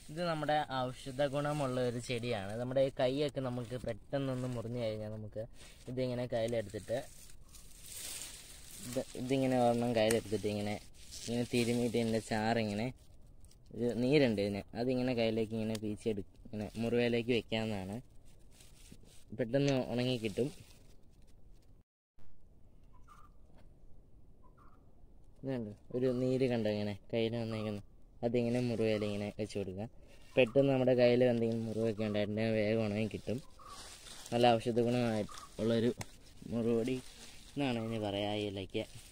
ഇത് നമ്മുടെ ഔഷധ ഗുണമുള്ള ഒരു ചെടിയാണ് നമ്മുടെ ഈ കൈയൊക്കെ നമുക്ക് പെട്ടെന്നൊന്ന് മുറിഞ്ഞു കഴിഞ്ഞാൽ നമുക്ക് ഇതിങ്ങനെ കയ്യിലെടുത്തിട്ട് ഇത് ഇതിങ്ങനെ ഒരെണ്ണം കയ്യിലെടുത്തിട്ട് ഇങ്ങനെ ഇങ്ങനെ തിരുമിയിട്ട് ഇതിൻ്റെ ചാറിങ്ങനെ ഒരു നീരുണ്ട് ഇതിന് അതിങ്ങനെ കയ്യിലേക്ക് ഇങ്ങനെ പീച്ചെടുക്കും ഇങ്ങനെ മുറിവേലേക്ക് വെക്കാവുന്നതാണ് പെട്ടെന്ന് ഉണങ്ങി കിട്ടും ഇതുണ്ട് ഒരു നീര് കണ്ടോ ഇങ്ങനെ കയ്യിൽ വന്നേക്കുന്നു അതിങ്ങനെ മുറിവേല ഇങ്ങനെ വെച്ച് കൊടുക്കുക പെട്ടെന്ന് നമ്മുടെ കയ്യിൽ എന്തെങ്കിലും മുറിവൊക്കെ ഉണ്ടായിട്ടുണ്ടെങ്കിൽ വേഗം ഉണങ്ങി കിട്ടും നല്ല ഔഷധ ഗുണമായിട്ടുള്ളൊരു മുറിവടി എന്നാണ് ഇതിന് പറയുക ഈ ഇലയ്ക്ക്